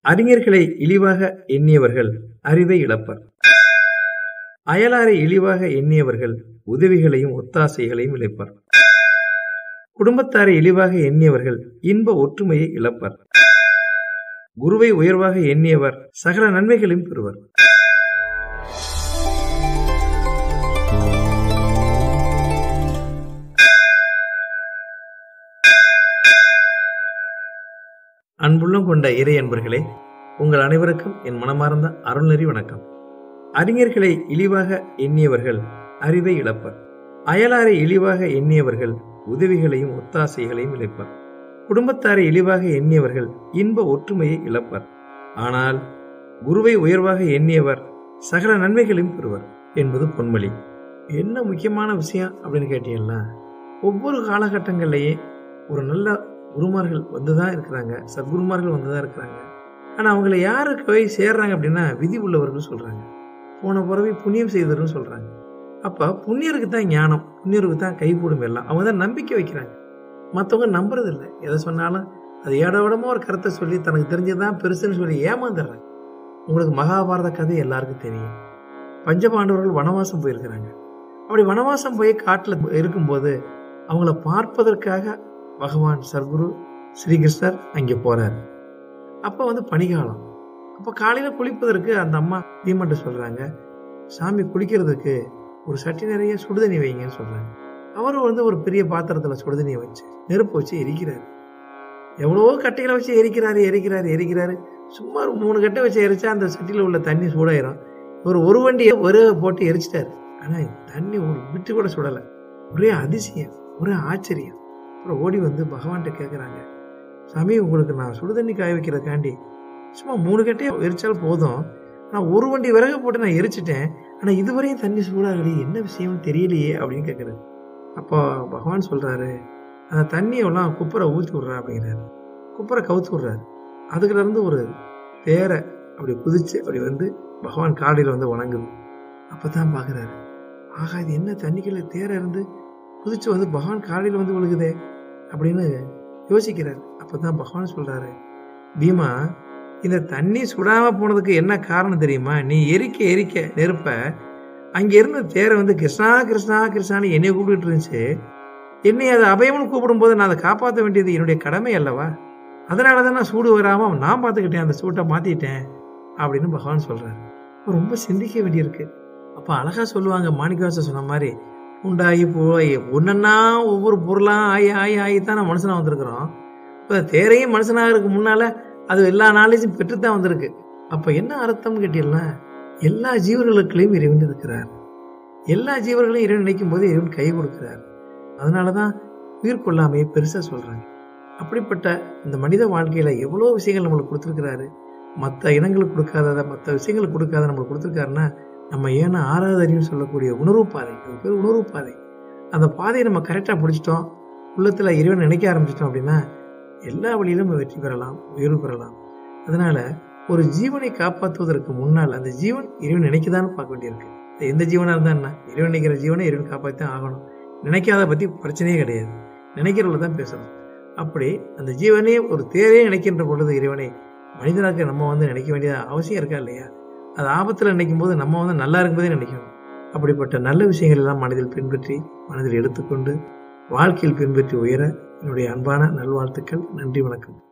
அறிஞர்களை இழிவாக எண்ணியவர்கள் அறிவை இழப்பர் அயலாரை இழிவாக எண்ணியவர்கள் உதவிகளையும் ஒத்தாசைகளையும் இழப்பர் குடும்பத்தாரை இழிவாக எண்ணியவர்கள் இன்ப ஒற்றுமையை இழப்பர் குருவை உயர்வாக எண்ணியவர் சகல நன்மைகளையும் பெறுவர் அன்புள்ளம் கொண்ட இறை அன்பர்களே உங்கள் அனைவருக்கும் என் மனமார்ந்த அருள்நெறி வணக்கம் அறிஞர்களை இழிவாக எண்ணியவர்கள் அறிவை இழப்பர் அயலாரை இழிவாக எண்ணியவர்கள் உதவிகளையும் ஒத்தாசைகளையும் இழப்பர் குடும்பத்தாரை இழிவாக எண்ணியவர்கள் இன்ப ஒற்றுமையை இழப்பர் ஆனால் குருவை உயர்வாக எண்ணியவர் சகல நன்மைகளையும் பெறுவர் என்பது பொன்மொழி என்ன முக்கியமான விஷயம் அப்படின்னு கேட்டீங்கன்னா ஒவ்வொரு காலகட்டங்கள்லேயே ஒரு நல்ல குருமார்கள் வந்து தான் இருக்கிறாங்க சத்குருமார்கள் வந்து தான் இருக்கிறாங்க ஆனால் அவங்கள யாருக்கு போய் சேர்றாங்க அப்படின்னா விதி உள்ளவர்கள் சொல்கிறாங்க போன பிறவி புண்ணியம் செய்தவர்கள் சொல்கிறாங்க அப்போ புண்ணியருக்கு தான் ஞானம் புண்ணியருக்கு தான் கைகூடும் எல்லாம் அவங்க தான் நம்பிக்கை வைக்கிறாங்க மற்றவங்க நம்புறதில்லை எதை சொன்னாலும் அது ஏடவிடமா ஒரு கருத்தை சொல்லி தனக்கு தெரிஞ்சதுதான் பெருசுன்னு சொல்லி ஏமாந்துடுறாங்க உங்களுக்கு மகாபாரத கதை எல்லாருக்கும் தெரியும் பஞ்சபாண்டவர்கள் வனவாசம் போயிருக்கிறாங்க அப்படி வனவாசம் போய் காட்டில் இருக்கும்போது அவங்கள பார்ப்பதற்காக பகவான் சர்க்குரு ஸ்ரீகிருஷ்ணர் அங்கே போறாரு அப்போ வந்து பனிகாலம் அப்போ காலையில் குளிப்பதற்கு அந்த அம்மா பீமன்ட்ட சொல்றாங்க சாமி குளிக்கிறதுக்கு ஒரு சட்டி நிறைய சுடுதண்ணி வைங்கன்னு சொல்றாங்க அவரும் வந்து ஒரு பெரிய பாத்திரத்தில் சுடுதண்ணியை வச்சு நெருப்பு வச்சு எரிக்கிறாரு எவ்வளவோ கட்டைகளை வச்சு எரிக்கிறாரு எரிக்கிறாரு எரிக்கிறாரு சுமார் மூணு கட்டை வச்சு எரிச்சா அந்த சட்டியில் உள்ள தண்ணி சூடாயிரும் ஒரு ஒரு வண்டியை ஒரு போட்டு எரிச்சிட்டாரு ஆனால் தண்ணி ஒரு விட்டு கூட சுடலை ஒரே அதிசயம் ஒரே ஆச்சரியம் அப்புறம் ஓடி வந்து பகவான்கிட்ட கேட்குறாங்க சாமி உங்களுக்கு நான் சுடுதண்ணி காய வைக்கிறதுக்காண்டி சும்மா மூணு கட்டையை எரிச்சால் போதும் நான் ஒரு வண்டி விறகு போட்டு நான் எரிச்சிட்டேன் ஆனால் இதுவரையும் தண்ணி சூடாகலையே என்ன விஷயம்னு தெரியலையே அப்படின்னு கேட்குறாரு அப்போ பகவான் சொல்கிறாரு அந்த தண்ணியெல்லாம் குப்பரை ஊற்றி விட்றா அப்படிங்கிறாரு குப்பரை கவுத்து விட்றாரு அதுக்குள்ள இருந்து ஒரு தேரை அப்படி குதிச்சு அப்படி வந்து பகவான் காலையில் வந்து வணங்குது அப்போ தான் பார்க்குறாரு ஆகா இது என்ன தண்ணிக்குள்ள தேரை இருந்து குதிச்சு வந்து பகவான் காலையில் வந்து விழுகுதே அப்படின்னு யோசிக்கிறார் அப்போ தான் பகவான் சொல்கிறாரு பீமா இந்த தண்ணி சுடாமல் போனதுக்கு என்ன காரணம் தெரியுமா நீ எரிக்க எரிக்க நெருப்ப அங்கே இருந்த தேரை வந்து கிருஷ்ணா கிருஷ்ணா கிருஷ்ணான்னு என்னை கூப்பிட்டு இருந்துச்சு என்னை அதை அபயம்னு கூப்பிடும்போது நான் அதை காப்பாற்ற வேண்டியது என்னுடைய கடமை அல்லவா அதனால தான் நான் சூடு வராமல் நான் பார்த்துக்கிட்டேன் அந்த சூட்டை மாற்றிட்டேன் அப்படின்னு பகவான் சொல்கிறாரு ரொம்ப சிந்திக்க வேண்டியிருக்கு அப்போ அழகாக சொல்லுவாங்க மாணிக்கவாச சொன்ன மாதிரி உண்டாகி போய் ஒன்றா ஒவ்வொரு பொருளாக ஆகி ஆகி ஆகி தான் நான் மனுஷனாக வந்திருக்கிறோம் இப்போ தேரையும் மனுஷனாகிறதுக்கு முன்னால் அது எல்லா நாலேஜும் பெற்று தான் வந்திருக்கு அப்போ என்ன அர்த்தம்னு கேட்டீங்கன்னா எல்லா ஜீவர்களுக்குள்ளேயும் இறைவன் இருக்கிறார் எல்லா ஜீவர்களையும் இறைவன் நினைக்கும் போது இறைவன் கை கொடுக்கிறார் அதனால தான் உயிர் கொள்ளாமையை பெருசாக சொல்கிறாங்க அப்படிப்பட்ட இந்த மனித வாழ்க்கையில் எவ்வளோ விஷயங்கள் நம்மளுக்கு கொடுத்துருக்கிறாரு மற்ற இனங்களுக்கு கொடுக்காததை மற்ற விஷயங்களுக்கு கொடுக்காத நம்மளுக்கு கொடுத்துருக்காருன்னா நம்ம ஏன்னா ஆறாவது அறிவுன்னு சொல்லக்கூடிய உணர்வு பாதை அது பேர் உணர்வு பாதை அந்த பாதையை நம்ம கரெக்டாக பிடிச்சிட்டோம் உள்ளத்தில் இறைவன் நினைக்க ஆரம்பிச்சிட்டோம் அப்படின்னா எல்லா வழியிலும் நம்ம வெற்றி பெறலாம் உயர்வு பெறலாம் அதனால ஒரு ஜீவனை காப்பாற்றுவதற்கு முன்னால் அந்த ஜீவன் இறைவன் நினைக்கதான்னு பார்க்க வேண்டியிருக்கு எந்த ஜீவனாக இருந்தால் என்ன இறைவன் நினைக்கிற ஜீவனை இறைவன் காப்பாற்றி தான் ஆகணும் நினைக்காத பற்றி பிரச்சனையே கிடையாது நினைக்கிறவங்கள தான் பேசணும் அப்படி அந்த ஜீவனே ஒரு தேவையே நினைக்கின்ற பொழுது இறைவனை மனிதனாக்க நம்ம வந்து நினைக்க வேண்டிய அவசியம் இருக்கா இல்லையா அது ஆபத்தில் நினைக்கும் போது நம்ம வந்து நல்லா இருக்கும்போதே நினைக்கணும் அப்படிப்பட்ட நல்ல விஷயங்கள் எல்லாம் மனதில் பின்பற்றி மனதில் எடுத்துக்கொண்டு வாழ்க்கையில் பின்பற்றி உயர என்னுடைய அன்பான நல்வாழ்த்துக்கள் நன்றி வணக்கம்